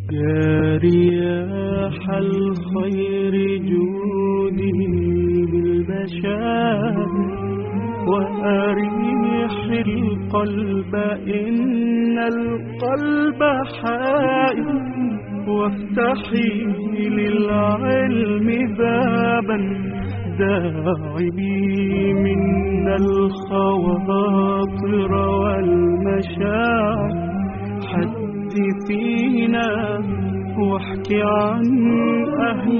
يا رياح الخير جودي بالبشائر وأريح القلب إن القلب حائر وافتحي للعلم بابا داعبي منا الخواطر والمشاعر حدثينا واحكي عن أهل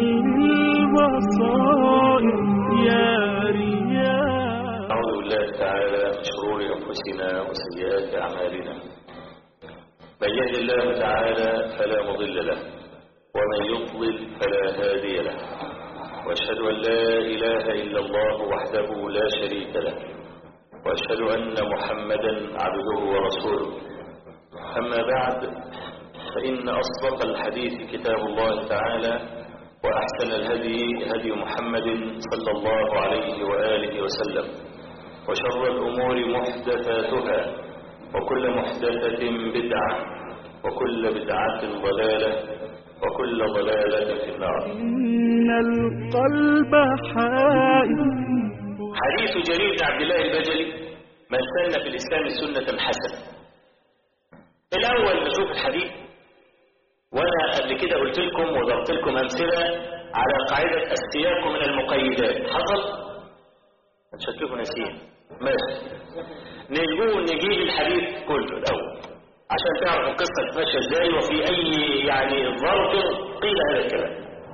البصائر يا رياح أعوذ بالله تعالى من شرور أنفسنا وسيئات أعمالنا من يهد الله تعالى فلا مضل له ومن يضلل فلا هادي له وأشهد أن لا إله إلا الله وحده لا شريك له وأشهد أن محمدا عبده ورسوله أما بعد فإن أصدق الحديث كتاب الله تعالى وأحسن الهدي هدي محمد صلى الله عليه وآله وسلم وشر الأمور محدثاتها وكل محدثة بدعة وكل بدعة ضلالة وكل ضلالة في النار إن القلب حائر حديث جرير بن عبد الله البجلي من سن في الإسلام سنة حسنة الأول نشوف الحديث وأنا قبل كده قلت لكم وضربت لكم أمثلة على قاعدة السياق من المقيدات حصل؟ شكلكم ناسيين ماشي نجيب نجيب الحديث كله الأول عشان تعرف القصة تمشى ازاي وفي أي يعني ظرف قيل هذا الكلام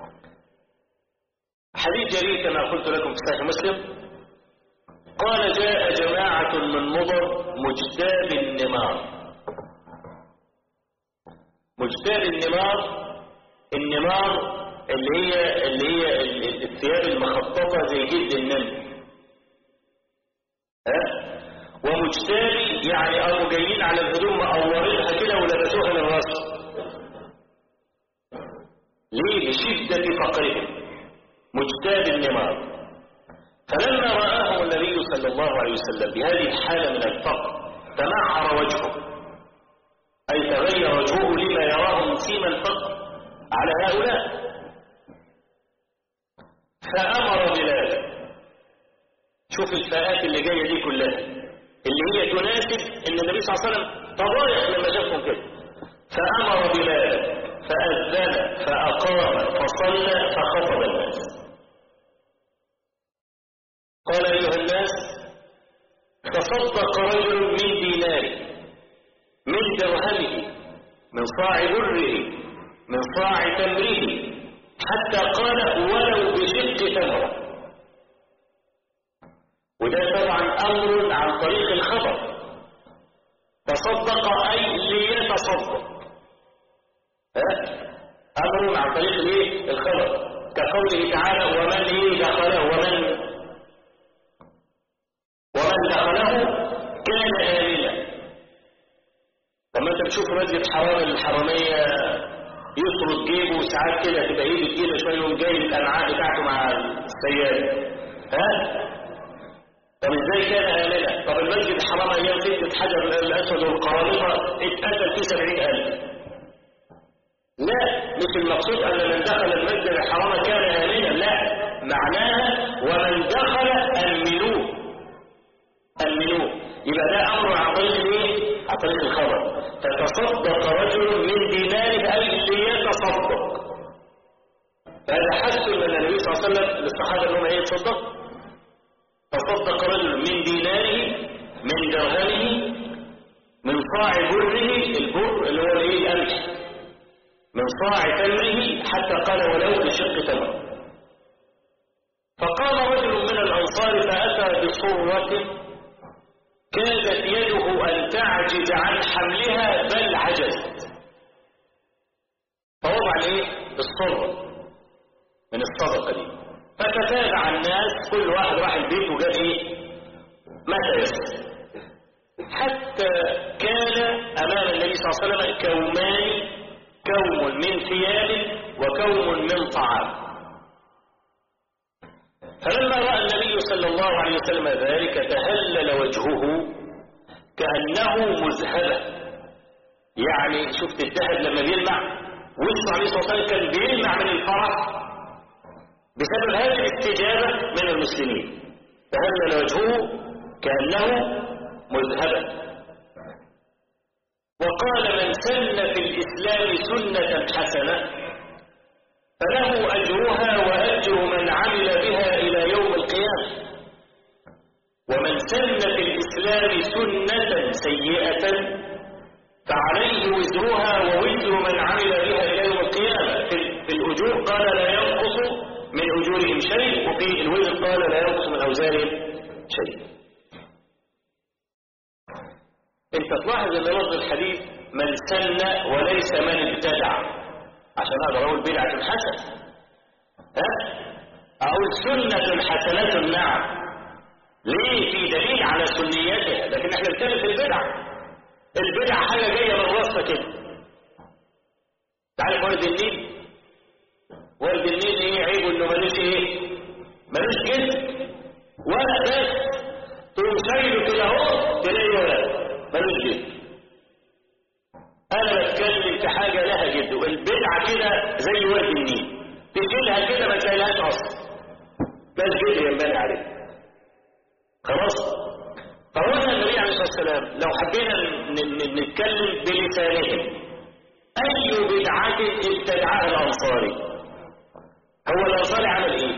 حديث جرير كما قلت لكم في صحيح مسلم قال جاء جماعة من مضر مجتاب النمار مجتاب النمار النمار اللي هي اللي هي ال- الثياب المخططة زي جلد النمر ها ومجتابي يعني قاموا جايين على الهدوم مقورينها كده ولبسوها للرسم ليه لشدة فقرهم مجتاب النمار فلما رآهم النبي صلى الله عليه وسلم بهذه الحالة من الفقر تمعر وجهه أي تغير وجهه لما يراه من سيما الفقر على هؤلاء فأمر بلالا شوف الفئات اللي جاية دي كلها اللي هي تناسب ان النبي صلى الله عليه وسلم تضايق لما شافهم كده فأمر بلالا فأذن فأقام فصلى فخطب الناس قال أيها الناس تصدق رجل من ديناره من درهمه من صاع بره من صاع تمره حتى قال ولو بشق تمره وده طبعا أمر عن طريق الخبر تصدق أي ليتصدق ها؟ أمر عن طريق الايه الخبر كقوله تعالى ومن ايه دخله ومن ومن دخله كان آمنا لما انت تشوف مسجد حرام الحرامية يطرد جيبه ساعات كده تبقى ايده تقيلة شوية يقوم جاي الأمعاء بتاعته مع السيارة ها طب ازاي كان آمنا طب المسجد الحرام أيام فتنة حجر الأسود والقرامطة اتقتل فيه سبعين ألف لا مش المقصود أن من دخل المسجد الحرام كان آمنا لا معناها ومن دخل أمنوه أمنوه يبقى ده أمر عن طريق الايه؟ عن طريق الخبر فتصدق رجل من ديناره أي ليتصدق فهذا حث من النبي صلى الله عليه وسلم للصحابة أنهم ايه يتصدقوا تصدق رجل من ديناره من درهمه من صاع بره البر اللي هو الايه القمح من صاع تمره حتى قال ولو بشق تمر فقام رجل من الانصار فاتى بصره كادت يده ان تعجز عن حملها بل عجزت فوضع الايه الصره من الصدقه دي فتتابع الناس كل واحد راح البيت وجاب ايه متى يسر حتى كان امام النبي صلى الله عليه وسلم كومان كوم من ثياب وكوم من طعام فلما راى النبي صلى الله عليه وسلم ذلك تهلل وجهه كانه مذهبه يعني شفت الذهب لما بيلمع وشه عليه الصلاة والسلام كان بيلمع من الفرح بسبب هذه الاستجابة من المسلمين فهلل وجهه كأنه مذهبا وقال من سن في الإسلام سنة حسنة فله أجرها وأجر من عمل بها إلى يوم القيامة ومن سن في الإسلام سنة سيئة فعليه وزرها ووزر من عمل بها إلى يوم القيامة في في الأجور قال لا ينقص من أجورهم شيء وفي الوزر قال لا ينقص من أوزارهم شيء انت تلاحظ ان لفظ الحديث من سن وليس من ابتدع عشان هذا اقول بدعة حسنة ها اقول سنة حسنة نعم ليه في دليل على سنيتها لكن احنا بنتكلم في البدعة البدعة حاجة جاية من راسها كده تعرف ولد النيل ولد النيل ايه عيبه انه ملوش ايه ملوش جسم ولا بس تقوم شايله كده اهو تلاقي ولا ملوش جسم انا بتكلم في حاجة لها جد والبدعة كده زي ولد النيل تشيلها كده ما تلاقيلهاش اصلا بس جد ينبني عليها خلاص فهنا النبي عليه الصلاة والسلام لو حبينا ن- ن- نتكلم بلسانهم أي بدعة ابتدعها الأنصاري هو الأنصاري عمل إيه؟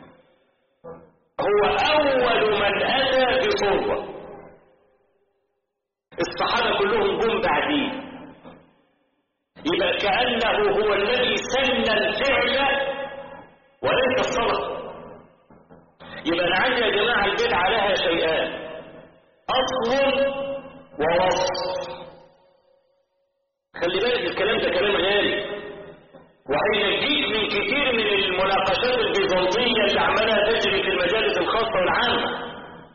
هو أول من أتى بصورة الصحابة كلهم جم بعديه يبقى كأنه هو الذي سن الفعل وليس الصدق يبقى أنا عندي يا جماعة البدعة لها شيئان أصل ووصف خلي بالك الكلام ده كلام غالي وهينجيك من كتير من المناقشات البيزنطية اللي عمالها تجري في المجالس الخاصة والعامة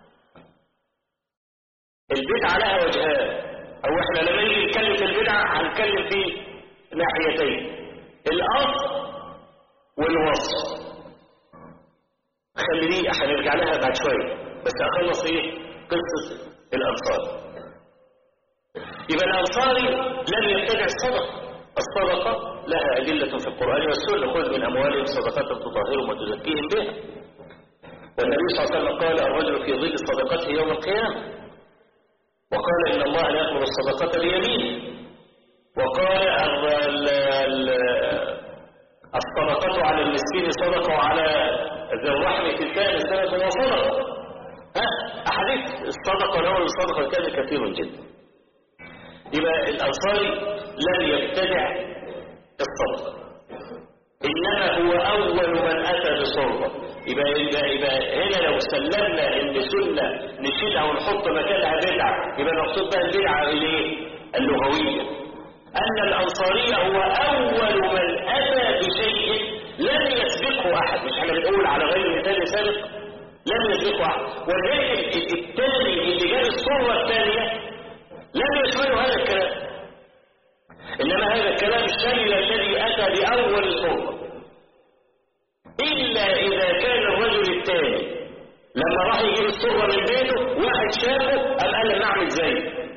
البدعة لها وجهان أو احنا لما نيجي نتكلم في البدعة هنتكلم في ناحيتين الأصل والوصف خلي دي هنرجع لها بعد شوية بس أخلص إيه قصة الأنصار يبقى الأنصاري لم يبتدع الصدقة الصدقة لها أدلة في القرآن والسنة خذ من أموالهم صدقة تطهرهم وتزكيهم بها والنبي صلى الله عليه وسلم قال الرجل في ظل صدقته يوم القيامة وقال إن الله لا يأمر الصدقة بيمينه وقال ال- ال- الصدقة على المسكين صدقة وعلى ذي الرحم كتان سنة وصدقة ها أحاديث الصدقة له الصدقة كان كثير جدا يبقى الأنصاري لم يبتدع الصدقة إنما هو أول من أتى بصربة يبقى, يبقى, يبقى هنا لو سلمنا إن سنة نشيلها ونحط مكانها بدعة يبقى المقصود بها البدعة الإيه؟ اللغوية أن الأنصاري هو أول من أتى بشيء لم يسبقه أحد مش احنا بنقول على غير مثال سابق لم يسبقه أحد ولذلك الثاني اللي جاب الصورة الثانية لم يشمله هذا الكلام إنما هذا الكلام الشامل الذي أتى بأول الصورة إلا إذا كان الرجل الثاني لما راح يجيب الصورة من بيته واحد شافه قام قال لما أعمل زيه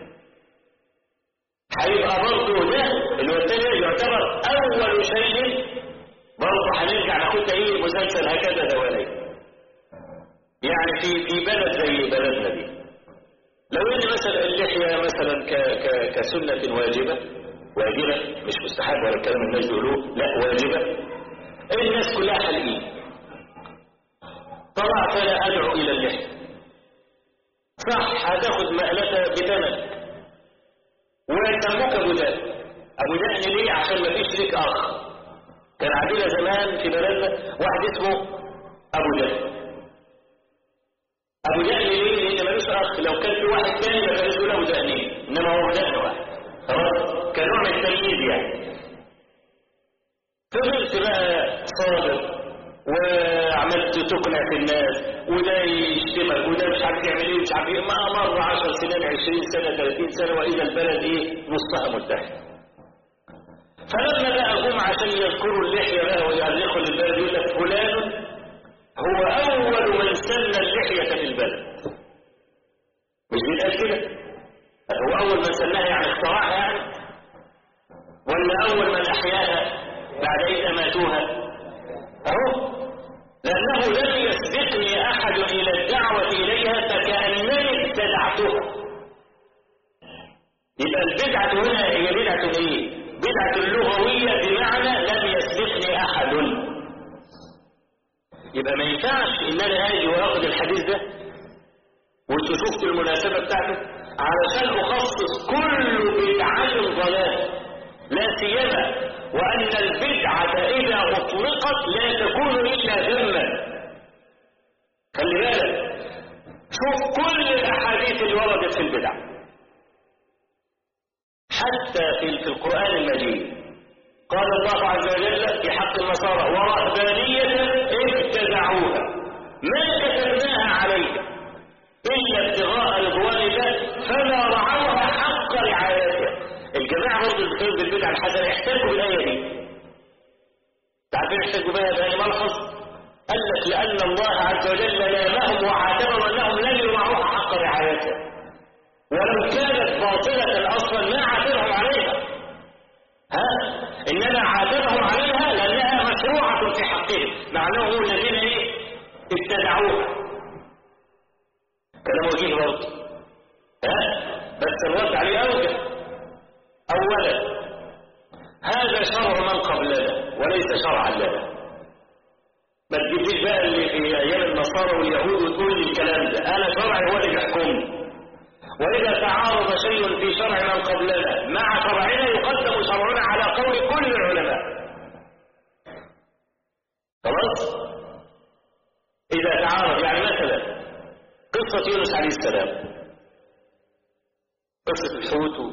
هيبقى برضه ده اللي هو الثاني يعتبر أول شيء برضه هنرجع ناخد ايه مسلسل هكذا دوالي يعني في في بلد زي بلدنا دي لو ان مثلا اللحيه مثلا ك ك كسنه واجبه واجبه مش مستحب ولا الكلام الناس بيقولوه لا واجبه الناس كلها حلقين طلع فلا ادعو الى اللحيه صح هتاخد مقلتها بثمن ويسموك ابو دقن ابو دقن ليه عشان ما فيش ليك اخ كان عندنا زمان في بلدنا واحد اسمه ابو دقن ابو دقن ليه لان ملوش اخ لو كان في واحد تاني ما كانش يقول ابو دقنين انما هو ابو دقن واحد خلاص كان نوع من التمييز يعني فضلت بقى صادق وعملت تقنع في الناس وده يشتمك وده مش عارف يعمل ايه مش عارف ايه ما مر 10 سنين 20 سنه 30 سنه واذا البلد ايه نصها متحد فلما بقى جم عشان يذكروا اللحيه بقى ويعلقوا للبلد يقول لك فلان هو اول من سن اللحيه في البلد مش بيتقال كده هو اول من سنها يعني اخترعها يعني ولا أول من أحياها بعد إذ أماتوها أهو لأنه لم يسبقني أحد إلى الدعوة إليها فكأنني ابتدعتها يبقى البدعة هنا هي بدعة إيه؟ بدعة لغوية بمعنى لم يسبقني أحد يبقى ما ينفعش إن أنا آجي وآخد الحديث ده وانتوا شفتوا المناسبة بتاعته علشان أخصص كل بدعة ضلال لا سيما وأن البدعة إذا أطلقت لا تكون إلا ذمة خلي بالك شوف كل الأحاديث اللي وردت في البدع حتى في, في القرآن المجيد قال الله عز وجل في حق النصارى ورهبانية ابتدعوها ما كتبناها عليهم إلا ابتغاء رضوان الله فما رعوها حق رعايتها الجماعة برضه اللي بيتكلموا بالبدعة الحسنة احتاجوا بالآية دي تعرفين احتاجوا بها بأي ملحظ قال لك لأن الله عز وجل لامهم وعاتبهم أنهم لم يرعوها حق رعايتها ولو كانت باطلة أصلا ما عاتبهم عليها ها إنما عاتبهم عليها لأنها مشروعة في حقهم مع أنهم الذين إيه ابتدعوها كلام وجيه برضه ها بس الرد عليه أوجه أولا هذا شرع من قبلنا وليس شرعا لنا ما تجيبليش بقى اللي في أيام النصارى واليهود وتقول لي الكلام ده أنا شرعي هو اللي بيحكمني وإذا تعارض شيء في شرع من قبلنا مع شرعنا يقدم شرعنا على قول كل العلماء خلاص إذا تعارض يعني مثلا قصة يونس عليه السلام قصة الحوت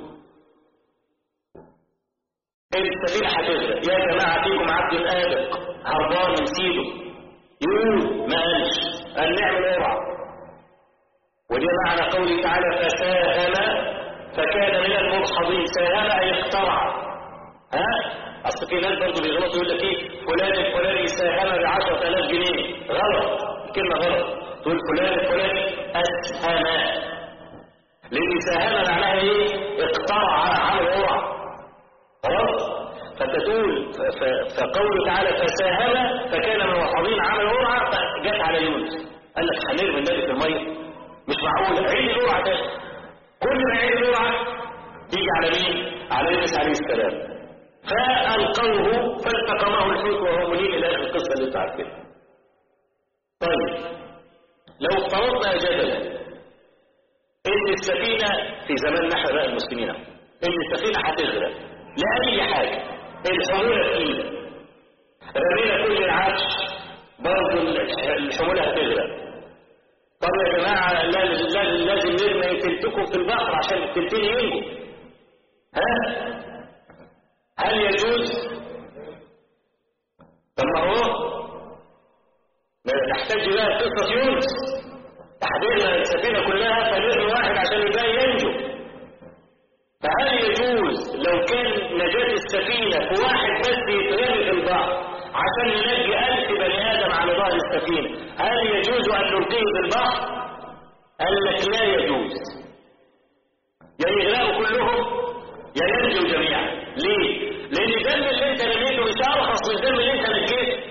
السفينة هتغرق يا جماعة فيكم عبد آدم هربان من سيده يقول ما قالش قال نعمل قرعة ودي معنى قوله تعالى فساهم فكان من المرحضين ساهم أي اخترع ها أصل في ناس برضه بيغلطوا يقول لك إيه فلان الفلاني ساهم ب 10000 جنيه غلط الكلمة غلط تقول فلان الفلاني أسهم لأن ساهم معناها إيه اخترع عمل قرعة خلاص فانت تقول فقوله تعالى فساهم فكان من المرحضين عمل قرعة فجت على يونس قال لك هنرمي النبي في المية مش معقول عيد القرعة تاني كل ما عيد القرعة تيجي على مين؟ على يونس عليه السلام فألقوه فالتقمه الحوت وهو مليم إلى آخر القصة اللي انت عارفينها. طيب لو افترضنا جدلا إن السفينة في زمان نحن بقى المسلمين إن السفينة هتغرق لأي حاجة الحمولة تقيلة رمينا كل العفش برضه الحمولة هتغرق طب يا جماعة لازم لازم نرمي تلتكم في البحر عشان التلتين ينجوا ها هل يجوز طب ما هو ما تحتاج بقى قصة يونس تحضيرنا السفينة كلها فنرمي واحد عشان الباقي ينجو فهل يجوز لو كان نجاة السفينة في واحد بس يترمي في البحر عشان ينجي ألف بني آدم على ظهر السفينة هل يجوز أن نلقيه في البحر؟ قال لك لا يجوز يا يغرقوا كلهم يا ينجوا جميعا ليه؟ لأن الدم اللي انت رميته مش أرخص من الدم اللي انت نجيته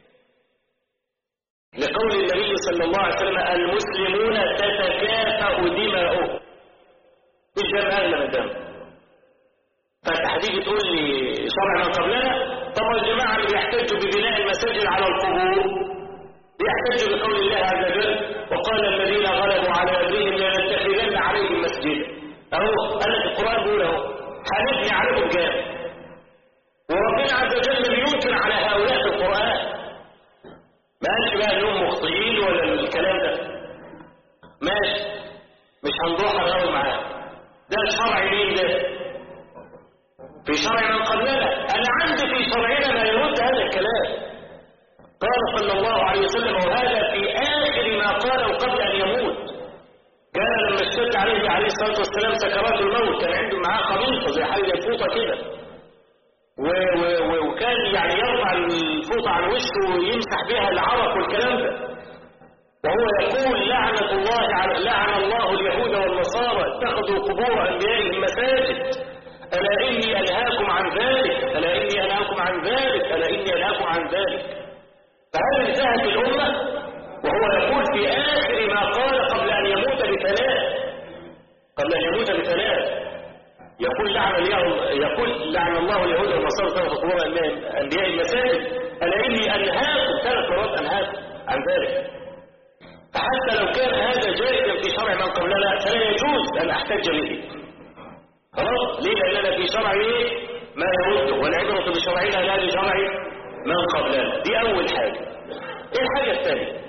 لقول النبي صلى الله عليه وسلم المسلمون تتكافأ دماؤهم مش دم أغلى من الدم فتحديد تقول لي شرع من قبلنا طب الجماعة اللي بيحتجوا ببناء المساجد على القبور بيحتجوا بقول الله عز وجل وقال الذين غلبوا على أمرهم لنتخذن عليهم مسجدا أهو قال لك القرآن بيقول أهو هنبني عليهم جامع وربنا عز وجل بينكر على هؤلاء في القرآن ما قالش بقى انهم مخطئين ولا الكلام ده ماشي مش هنروح نقول معاه ده الشرع مين ده في شرع من قبلنا انا عندي في شرعنا ما يرد هذا الكلام قال صلى الله عليه وسلم وهذا في اخر ما قاله قبل ان يموت كان لما اشتد عليه عليه الصلاه والسلام سكرات الموت كان عنده معاه خميصه زي حاجه فوطه كده و و و وكان يعني يرفع الفوطه عن وشه ويمسح بها العرق والكلام ده وهو يقول لعنة الله على لعن الله اليهود والنصارى اتخذوا قبور أنبيائهم مساجد ألا إني أنهاكم عن ذلك ألا إني أنهاكم عن ذلك ألا إني أنهاكم عن ذلك فهل انتهت الأمة وهو يقول في آخر ما قال قبل أن يموت بثلاث قبل أن يموت بثلاث يقول لعن اليهود يقول لعن الله اليهود والنصارى سوف قبور انبياء المساجد الا اني انهاكم ثلاث مرات انهاكم عن ذلك فحتى لو كان هذا جائزا في شرع من قبلنا فلا يجوز ان احتج به خلاص ليه لاننا في شرع ايه ما يرده والعبره بشرعنا لا بشرع من قبلنا دي اول حاجه ايه الحاجه الثانيه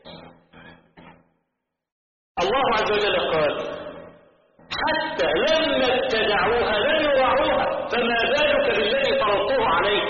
الله عز وجل قال حتى لما ابتدعوها لم يوعوها فما بالك بالذي فرضوه عليه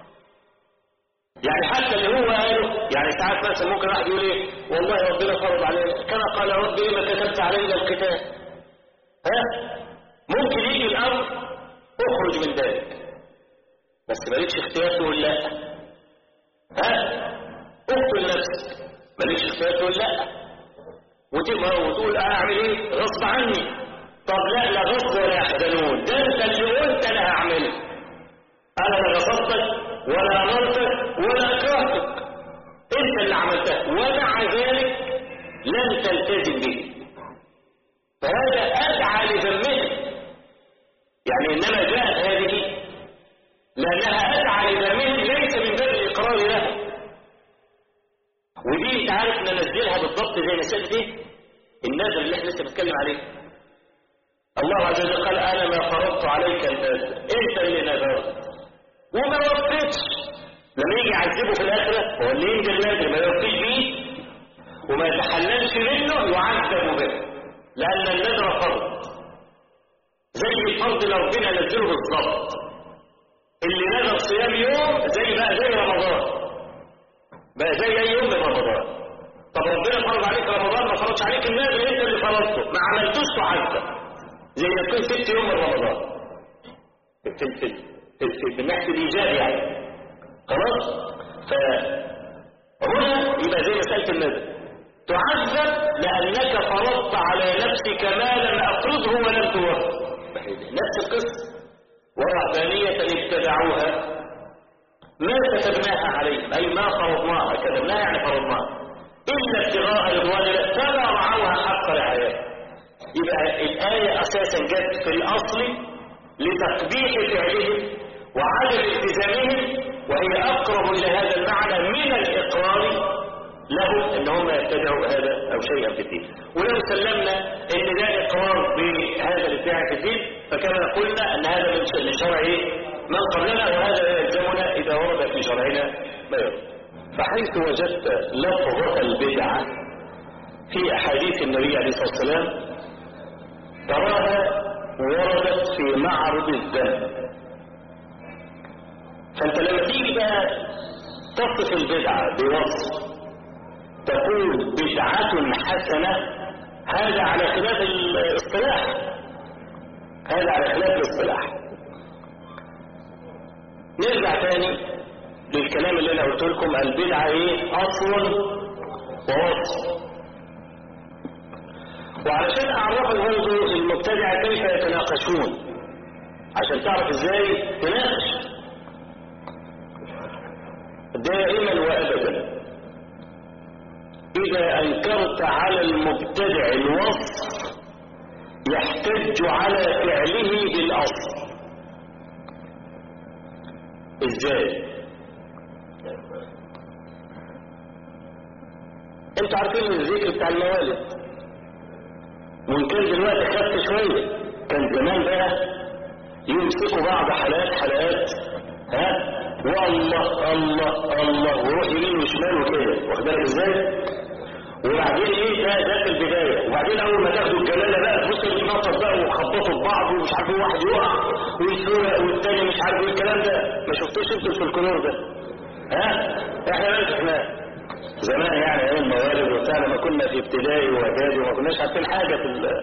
يعني حتى اللي هو قاله يعني ساعات مثلا ممكن واحد يقول ايه والله ربنا فرض علينا كما قال ربي لما كتبت علينا القتال ها ممكن يجي الامر اخرج من ذلك بس مالكش اختيار تقول لا ها اقتل نفسك مالكش اختيار تقول لا وتبقى وتقول اعمل ايه غصب عني طب لا لا غصب ولا يحزنون ده انت اللي قلت انا هعمله انا لا غصبتك ولا امرتك ولا اكرهتك انت اللي عملتها ومع ذلك لم تلتزم به فهذا ادعى لذمه يعني انما جاءت هذه لانها ادعى لذمه ليس من باب الاقرار له ودي انت عارف ننزلها بالضبط زي مساله ايه النازل اللي احنا لسه بنتكلم عليه الله عز وجل قال انا ما فرضت عليك النازل انت اللي نذرت وما وفيتش لما يجي يعذبه في الاخره هو اللي ينزل نازل ما يوفيش بيه وما يتحللش منه يعذب به لان النذر فرض زي الفرض اللي ربنا نزله بالظبط اللي نذر صيام يوم زي بقى زي رمضان بقى زي اي يوم من رمضان طب ربنا فرض عليك رمضان ما فرضش عليك النذر انت اللي فرضته ما عملتوش تعذب زي ما تكون ست يوم من رمضان في في في من ناحيه الايجاب يعني خلاص فهنا يبقى زي مساله النذر تعذب لانك فرضت على نفسك ما لم افرضه ولم توفر نفس القصه ورهبانيه ابتدعوها ما كتبناها عليهم اي ما فرضناها كتبناها يعني فرضناها الا ابتغاء رضوان الله فما رعوها حق رعايتها يبقى الآية أساسا جت في الأصل لتقبيح فعلهم وعدم التزامهم وهي أقرب إلى هذا المعنى من الإقرار لهم ان هم يبتدعوا هذا او شيئا في الدين ولو سلمنا ان ده اقرار بهذا الابتداع في الدين فكما قلنا ان هذا من شرع من قبلنا وهذا يلزمنا اذا ورد في شرعنا ما يرد فحيث وجدت لفظة البدعة في احاديث النبي عليه الصلاة والسلام تراها وردت في معرض الذنب فانت لما تيجي بقى تصف البدعة بوصف تقول بدعة حسنة هذا على خلاف الاصطلاح هذا على خلاف الاصطلاح نرجع تاني للكلام اللي انا قلت لكم البدعة ايه اصل ووصف وعلشان اعرف برضه المبتدعة كيف يتناقشون عشان تعرف ازاي تناقش دائما وابدا اذا انكرت على المبتدع الوصف يحتج على فعله بالاصل ازاي انتوا عارفين الذكر بتاع الموالد وان كان دلوقتي خف شويه كان زمان بقى يمسكوا بعض حلقات حلقات ها والله الله الله ويروح يمين وشمال وكده واخد بالك ازاي وبعدين ايه ده ده في البدايه وبعدين اول ما تاخدوا الجلاله بقى تبص المنطق بقى وخبطوا في بعض ومش عارف ايه واحد يقع ويسرق والتاني مش عارف ايه الكلام ده ما شفتوش انتوا في الكنور ده ها احنا مالك احنا زمان يعني ايام الموالد وبتاع لما كنا في ابتدائي واعدادي وما كناش عارفين حاجه في ال...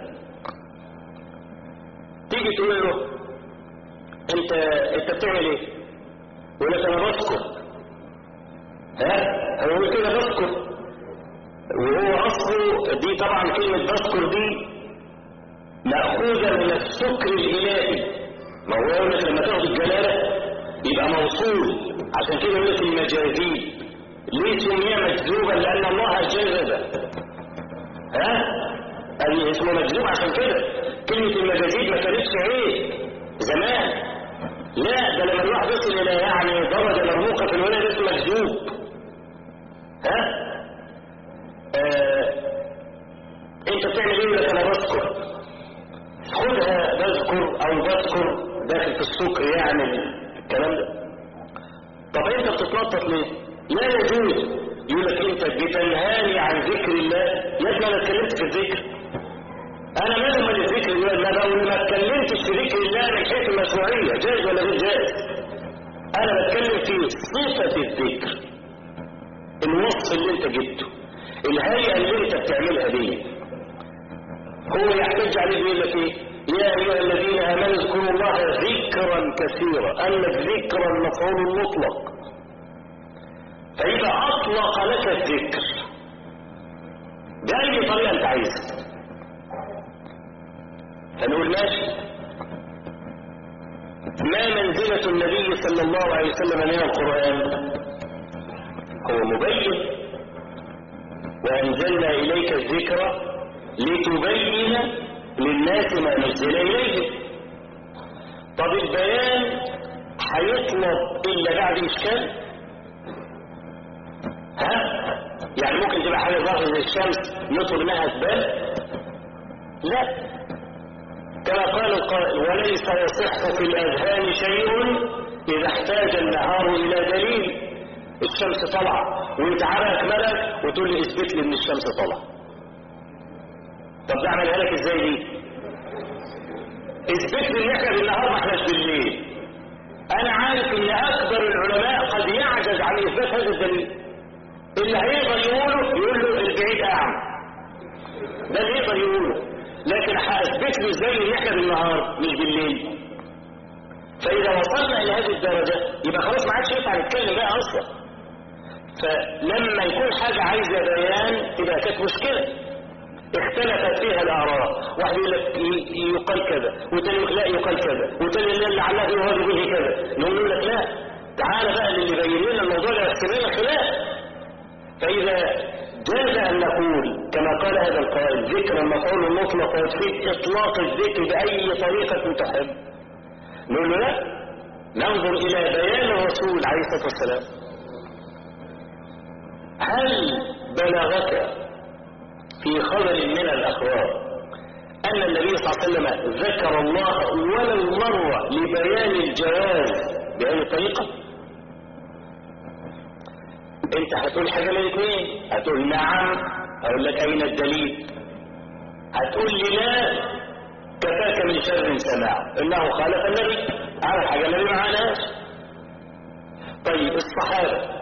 تيجي تقول له انت انت بتعمل ايه؟ يقول لك انا بذكر ها هو يقول كده بذكر وهو اصله دي طبعا كلمه بذكر دي ماخوذه من السكر الالهي ما هو يقول لك لما تاخد الجلالة يبقى موصول عشان كده يقول لك المجاذيب ليه سمي مجذوبا لأن الله جذب ها؟ قال اسمه مجذوب عشان كده كلمة المجاذيب ما كانتش عيب زمان لا ده لما الواحد يصل إلى يعني درجة مرموقة في الولاية اسمه مجذوب ها؟ آه انت بتعمل ايه لك انا بذكر خدها بذكر او بذكر داخل في السكر يعني الكلام ده طب انت بتتنطط ليه لا يجوز يقول لك انت بتنهاني عن ذكر الله يا ابني انا اتكلمت في الذكر انا مالي من الذكر الله ما بقول ما اتكلمتش في ذكر الله من حيث المشروعيه جائز ولا غير جائز انا بتكلم في صفه الذكر الوصف اللي انت جبته الهيئه اللي انت بتعملها دي هو يحتج عليه يقول لك ايه يا ايها الذين امنوا اذكروا الله ذكرا كثيرا قال لك ذكرا مفعول مطلق فاذا اطلق لك الذكر باي طريقه انت عايزها فنقول ماشي ما منزلة النبي صلى الله عليه وسلم من القرآن هو مبين وأنزلنا إليك الذكر لتبين للناس ما نزل إليهم طب البيان هيطلب إلا بعد إشكال ها يعني ممكن تبقى حاجة ظاهرة زي الشمس نطلب إنها تبان لا كما قال القائل وليس يصح في الأذهان شيء إذا احتاج النهار إلى دليل الشمس طلع ويتعرق ملك وتقول لي اثبت لي ان الشمس طلع طب ده اعملها لك ازاي دي اثبت لي ان احنا بالنهار ما احناش بالليل انا عارف ان اكبر العلماء قد يعجز عن اثبات هذا الدليل اللي هيقدر يقوله يقول له البعيد اعمى ده اللي يقدر يقوله لكن هاثبت له ازاي ان احنا بالنهار مش بالليل فاذا وصلنا الى هذه الدرجه يبقى خلاص ما عادش ينفع نتكلم بقى اصلا فلما يكون حاجه عايزه بيان تبقى كانت مشكله اختلفت فيها الاراء واحد يقول لك يقال كذا والتاني يقول لا يقال كذا والتاني يقول لعله يراد به كذا نقول له لك لا تعالى بقى اللي يبين لنا الموضوع ده يحسب لنا خلاف فاذا جاز ان نقول كما قال هذا القائل ذكر المفعول المطلق ويكفيك اطلاق الذكر باي طريقه تحب نقول له لا ننظر الى بيان الرسول عليه الصلاه والسلام هل بلغك في خبر من الاخبار ان النبي صلى الله عليه وسلم ذكر الله ولو مره لبيان الجواز باي طريقه انت هتقول حاجه من الاثنين هتقول نعم اقول لك اين الدليل هتقول لي لا كفاك من شر سماع انه خالف النبي عمل حاجه النبي ما عملهاش طيب الصحابه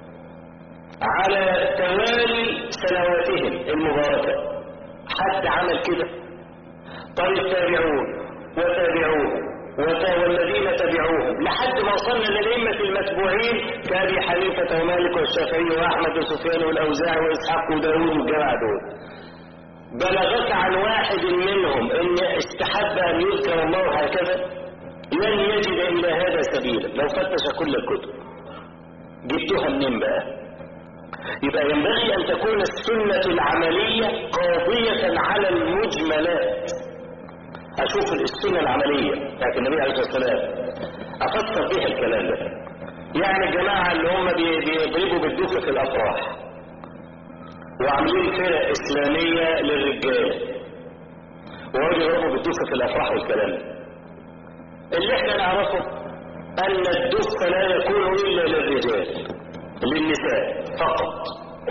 على توالي سنواتهم المباركه حد عمل كده طيب التابعون وتابعوهم والذين تبعوهم لحد ما وصلنا للأئمة المتبوعين كأبي حنيفة ومالك والشافعي وأحمد وسفيان والأوزاعي وإسحاق وداوود والجماعة دول بلغك عن واحد منهم ان استحب ان يذكر الله هكذا لن يجد الى هذا سبيلا لو فتش كل الكتب جبتها منين بقى يبقى ينبغي ان تكون السنة العملية قاضية على المجملات اشوف السنة العملية بتاعت النبي عليه الصلاة والسلام افسر بيها الكلام ده يعني الجماعة اللي هم بيضربوا بالدوكة في الافراح وعاملين فرق اسلامية للرجال ويقعدوا يضربوا بالدوكة في الافراح والكلام ده اللي احنا نعرفه ان الدف لا يكون الا للرجال للنساء فقط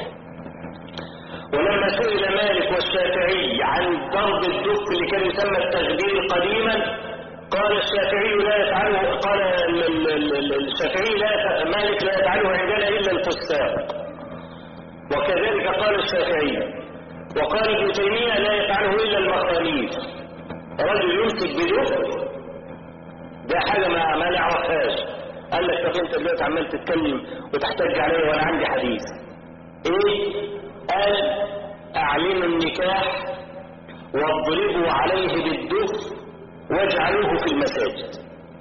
ولما سئل مالك والشافعي عن ضرب الدف اللي كان يسمى التغبير قديما قال الشافعي لا يفعله قال الشافعي لا مالك لا يفعله عندنا الا الفساق وكذلك قال الشافعي وقال ابن تيميه لا يفعله الا المخاليف رجل يمسك بدف ده حاجه ما ما نعرفهاش قال لك طب انت دلوقتي عمال تتكلم وتحتج عليا وانا عندي حديث ايه قال اعلنوا النكاح واضربوا عليه بالدف واجعلوه في المساجد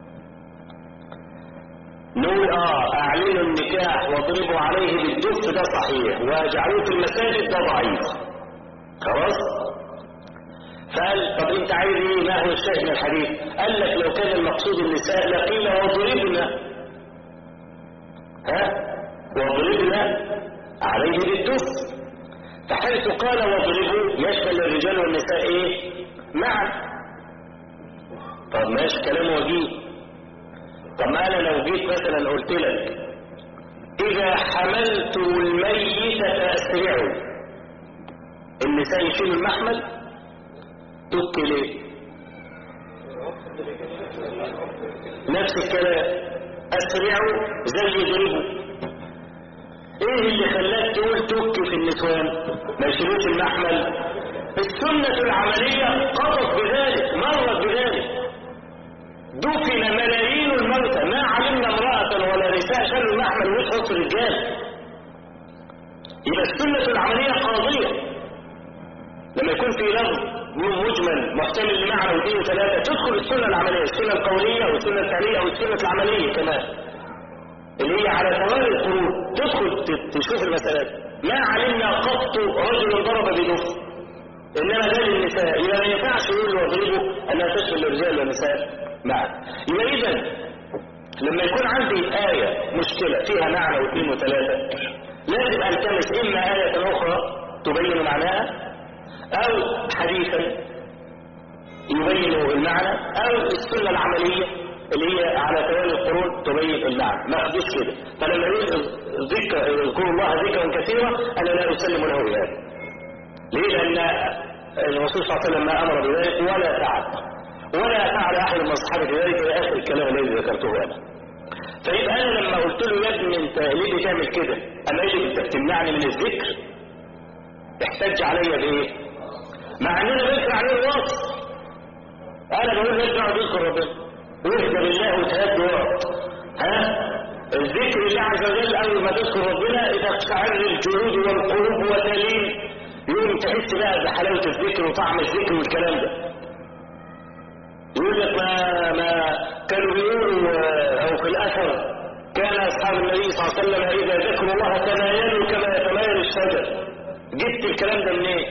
نقول اه اعلنوا النكاح واضربوا عليه بالدف ده صحيح واجعلوه في المساجد ده ضعيف خلاص فقال طب انت عايز ايه ما هو الشاهد من الحديث قال لك لو كان المقصود النساء لقيل واضربنا ها واضربنا عليه بالدف فحيث قال واضربوا يشمل الرجال والنساء ايه معا طب ماشي كلام وجيه طب ما انا لو جيت مثلا قلت لك اذا حملت الميت فاسرعوا النساء يشيلوا المحمل تبكي ليه نفس الكلام اسرعوا زي يضربوا ايه اللي خلاك تقول تبكي في النسوان ما يشيلوش المحمل السنة العملية قضت بذلك مرت بذلك دفن ملايين الموتى ما علمنا امرأة ولا نساء شالوا المحمل وسط الرجال يبقى السنة العملية قاضية لما يكون في لفظ مجمل محتمل لمعنى واثنين وثلاثة تدخل السنة العملية السنة القولية والسنة الفعلية والسنة العملية كمان اللي هي على توالي القرون تدخل تشوف المسألة ما علمنا قط رجل ضرب بدف إنما ده للنساء يبقى ما ينفعش يقول واضربوا أنها تشمل الرجال والنساء معا يبقى إذا لما يكون عندي آية مشكلة فيها معنى واثنين وثلاثة لازم ألتمس إما آية أخرى تبين معناها أو حديثا يبين المعنى أو السنة العملية اللي هي على توالي القرون تبين المعنى ما أخدوش كده فلما يقول ذكر يذكر الله ذكرا كثيرا أنا لا أسلم له بذلك ليه لأن الرسول صلى الله عليه وسلم ما أمر بذلك ولا فعل ولا فعل أحد من أصحابه ذلك إلى آخر الكلام الذي ذكرته أنا فيبقى أنا لما قلت له يا ابني أنت ليه بتعمل كده؟ أما يجب أنت بتمنعني من الذكر احتج علي بإيه؟ مع أننا بنكر عليه الوصف أنا بقول لك اقعد اذكر ربنا واهدى بالله وتهدى وقت ها؟ الذكر الله عز وجل أول ما تذكر ربنا إذا تشعر الجلود والقلوب وتلين يقوم تحس بقى بحلاوة الذكر وطعم الذكر والكلام ده يقول لك ما ما كانوا بيقولوا او في الاثر كان اصحاب النبي صلى الله عليه وسلم اذا ذكروا الله تمايلوا كما يتمايل الشجر جبت الكلام ده منين؟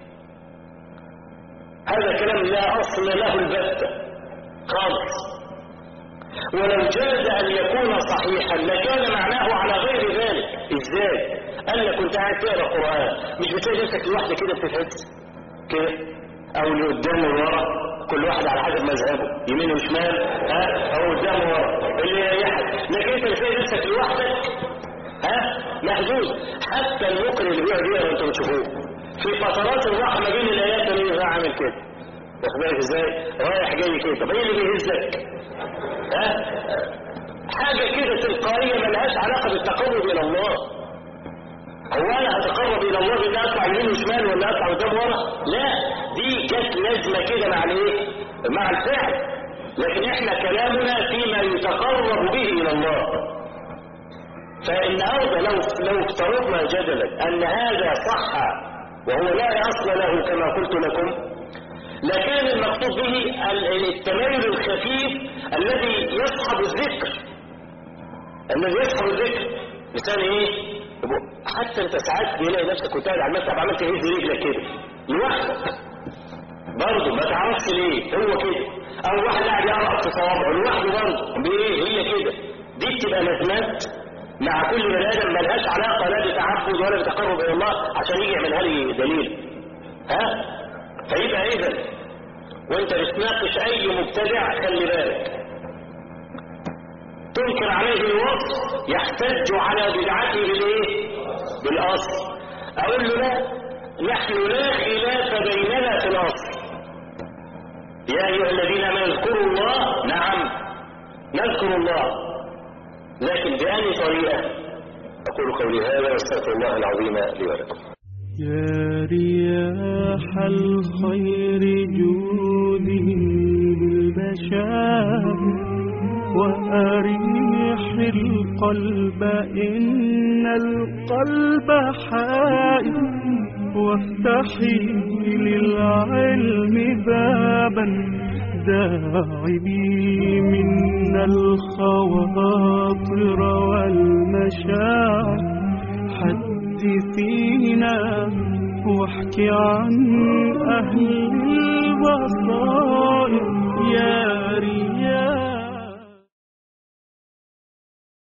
هذا كلام لا اصل له البتة خالص ولو جاز ان يكون صحيحا لكان معناه على غير ذلك ازاي؟ قال لك كنت قاعد تقرا قران مش بتلاقي نفسك لوحدك كده بتتهز كده او اللي قدام وورا كل واحد على حسب مذهبه يمين وشمال ها او قدام ورا اللي يريحك لكن انت بتلاقي نفسك لوحدك ها محدود حتى المقرئ اللي بيقعد يقرا وانت بتشوفوه في فترات الراحه ما بين الايات اللي عامل كده واخد بالك ازاي رايح جاي كده طب ايه اللي بيهزك ها حاجه كده تلقائيه ملهاش علاقه بالتقرب الى الله هو انا هتقرب الى الله بان اطلع يمين وشمال ولا اطلع قدام ورا لا دي جت لازمه كده مع الايه مع الفعل لكن احنا كلامنا فيما يتقرب به الى الله فالنهارده لو لو افترضنا جدلا ان هذا صح وهو لا اصل له كما قلت لكم لكان المقصود به التميز الخفيف الذي يصحب الذكر الذي يصحب الذكر مثال ايه حتى انت ساعات بيلاقي نفسك كنت قاعد على المكتب عملت تهز رجلك كده لوحدك برضه ما تعرفش ليه هو كده او واحد قاعد يقرا في صوابعه لوحده برضه بايه هي كده دي بتبقى لازمات مع كل بني ادم ملهاش علاقه لا بتعبد ولا بتقرب الى الله عشان يجي يعملها لي دليل ها فيبقى اذا وانت بتناقش اي مبتدع خلي بالك تنكر عليه الوصف يحتج على بدعته بالايه بالاصل اقول له لا نحن لا خلاف بيننا في الاصل يا ايها الذين امنوا اذكروا الله نعم نذكر الله لكن بأي طريقة أقول قولي هذا واستغفر الله العظيم لي ولكم يا رياح الخير جودي بالبشائر وأريح القلب إن القلب حائر وافتحي للعلم بابا داعبي منا الخواطر والمشاعر حدثينا واحكي عن أهل البصائر